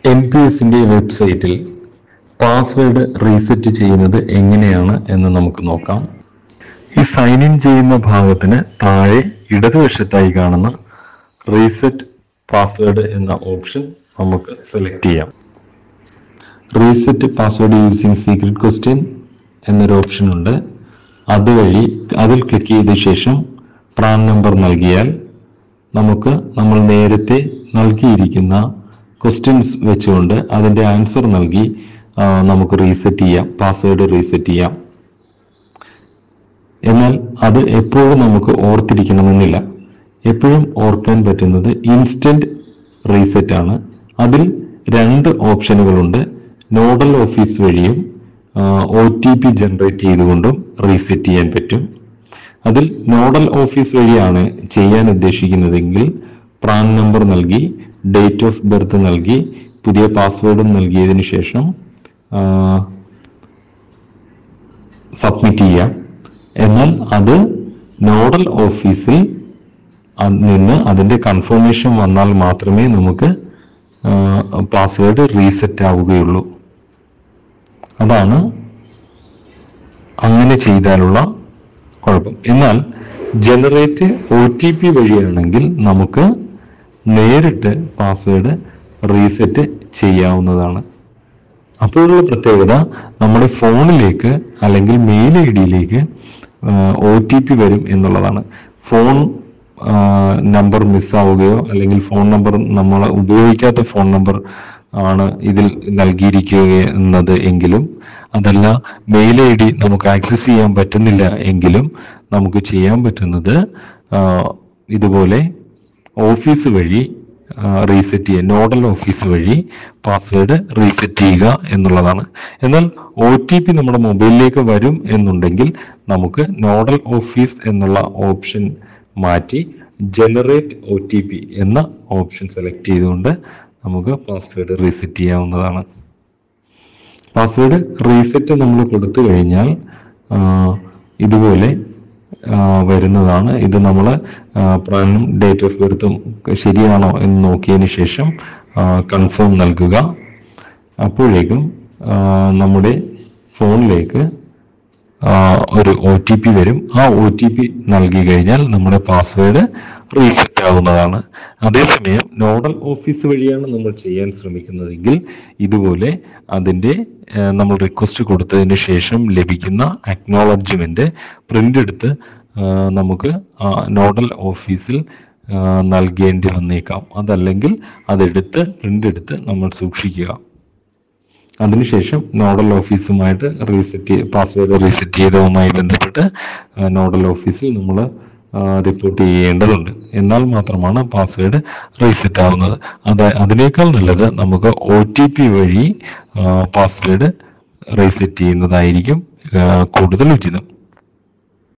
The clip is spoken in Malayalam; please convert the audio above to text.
എൻ പി എസിന്റെ വെബ്സൈറ്റിൽ പാസ്വേഡ് റീസെറ്റ് ചെയ്യുന്നത് എങ്ങനെയാണ് എന്ന് നമുക്ക് നോക്കാം ഈ സൈൻ ഇൻ ചെയ്യുന്ന ഭാഗത്തിന് താഴെ ഇടതുവശത്തായി കാണുന്ന റീസെറ്റ് പാസ്വേഡ് എന്ന ഓപ്ഷൻ നമുക്ക് സെലക്ട് ചെയ്യാം reset password using secret question എന്നൊരു ഓപ്ഷൻ ഉണ്ട് അതുവഴി അതിൽ ക്ലിക്ക് ചെയ്ത ശേഷം പ്രാൻ നമ്പർ നൽകിയാൽ നമുക്ക് നമ്മൾ നേരത്തെ നൽകിയിരിക്കുന്ന ക്വസ്റ്റ്യൻസ് വെച്ചുകൊണ്ട് അതിന്റെ ആൻസർ നൽകി ആ, നമുക്ക് റീസെറ്റ് ചെയ്യാം പാസ്വേഡ് റീസെറ്റ് ചെയ്യാം എന്നാൽ അത് എപ്പോഴും നമുക്ക് ഓർത്തിരിക്കണമെന്നില്ല എപ്പോഴും ഓർക്കാൻ പറ്റുന്നത് ഇൻസ്റ്റന്റ് റീസെറ്റ് ആണ് അതിൽ രണ്ട് ഓപ്ഷനുകളുണ്ട് നോഡൽ ഓഫീസ് വഴിയും ഒ ടി പി ജനറേറ്റ് ചെയ്തുകൊണ്ടും റീസെറ്റ് ചെയ്യാൻ പറ്റും അതിൽ നോഡൽ ഓഫീസ് വഴിയാണ് ചെയ്യാൻ ഉദ്ദേശിക്കുന്നതെങ്കിൽ പ്രാൻ നമ്പർ നൽകി ഡേറ്റ് ഓഫ് ബർത്ത് നൽകി പുതിയ പാസ്വേഡും നൽകിയതിനു ശേഷം സബ്മിറ്റ് ചെയ്യാം എന്നാൽ അത് നോഡൽ ഓഫീസിൽ അത് നിന്ന് അതിന്റെ കൺഫർമേഷൻ വന്നാൽ മാത്രമേ നമുക്ക് പാസ്വേഡ് റീസെറ്റ് ആവുകയുള്ളൂ അതാണ് അങ്ങനെ ചെയ്താലുള്ള കുഴപ്പം എന്നാൽ ജനറേറ്റ് ഒ ടി പി വഴിയാണെങ്കിൽ നമുക്ക് നേരിട്ട് പാസ്വേഡ് റീസെറ്റ് ചെയ്യാവുന്നതാണ് അപ്പോഴുള്ള പ്രത്യേകത നമ്മുടെ ഫോണിലേക്ക് അല്ലെങ്കിൽ മെയിൽ ഐ ഡിയിലേക്ക് ഒ ടി പി വരും എന്നുള്ളതാണ് ഫോൺ നമ്പർ മിസ്സാവുകയോ അല്ലെങ്കിൽ ഫോൺ നമ്പർ നമ്മൾ ഉപയോഗിക്കാത്ത ഫോൺ നമ്പർ ആണ് ഇതിൽ നൽകിയിരിക്കുന്നത് എങ്കിലും അതല്ല മെയിൽ ഐ ഡി നമുക്ക് ആക്സസ് ചെയ്യാൻ പറ്റുന്നില്ല എങ്കിലും നമുക്ക് ചെയ്യാൻ പറ്റുന്നത് ആ, ഇതുപോലെ ഓഫീസ് വഴി റീസെറ്റ് ചെയ്യുക നോഡൽ ഓഫീസ് വഴി പാസ്വേഡ് റീസെറ്റ് ചെയ്യുക എന്നുള്ളതാണ് എന്നാൽ ഒ ടി പി നമ്മുടെ മൊബൈലിലേക്ക് വരും എന്നുണ്ടെങ്കിൽ നമുക്ക് നോഡൽ ഓഫീസ് എന്നുള്ള ഓപ്ഷൻ മാറ്റി ജനറേറ്റ് ഒ ടി പി എന്ന ഓപ്ഷൻ സെലക്ട് ചെയ്തുകൊണ്ട് നമുക്ക് പാസ്വേഡ് റീസെറ്റ് ചെയ്യാവുന്നതാണ് പാസ്വേഡ് റീസെറ്റ് നമ്മൾ കൊടുത്തു കഴിഞ്ഞാൽ ആ, ഇതുപോലെ ആ, വരുന്നതാണ് ഇത് നമ്മൾ പ്രാനും ഡേറ്റ് ഓഫ് ബർത്തും ശരിയാണോ എന്ന് നോക്കിയതിന് ശേഷം കൺഫേം നൽകുക അപ്പോഴേക്കും ആ, നമ്മുടെ ഫോണിലേക്ക് ആ, ഒരു ഒ ടി പി വരും ആ ഒ ടി പി നൽകി കഴിഞ്ഞാൽ നമ്മുടെ പാസ്വേഡ് റീസെറ്റ് ആവുന്നതാണ് അതേസമയം നോഡൽ ഓഫീസ് വഴിയാണ് നമ്മൾ ചെയ്യാൻ ശ്രമിക്കുന്നതെങ്കിൽ ഇതുപോലെ അതിന്റെ ആ, നമ്മൾ റിക്വസ്റ്റ് കൊടുത്തതിന് ശേഷം ലഭിക്കുന്ന അക്നോളജ്മെന്റ് പ്രിന്റ് എടുത്ത് ആ, നമുക്ക് ആ നോഡൽ ഓഫീസിൽ ആ, നൽകേണ്ടി വന്നേക്കാം അതല്ലെങ്കിൽ അതെടുത്ത് പ്രിന്റ് എടുത്ത് നമ്മൾ സൂക്ഷിക്കുക അതിനുശേഷം നോഡൽ ഓഫീസുമായിട്ട് റീസെറ്റ് പാസ്വേഡ് റീസെറ്റ് ചെയ്തതുമായി ബന്ധപ്പെട്ട് ആ, നോഡൽ ഓഫീസിൽ നമ്മൾ റിപ്പോർട്ട് ചെയ്യേണ്ടതുണ്ട് എന്നാൽ മാത്രമാണ് പാസ്വേഡ് റീസെറ്റ് ആവുന്നത് അത് അതിനേക്കാൾ നല്ലത് നമുക്ക് ഒ ടി പി വഴി പാസ്വേഡ് റീസെറ്റ് ചെയ്യുന്നതായിരിക്കും ആ, കൂടുതൽ ഉചിതം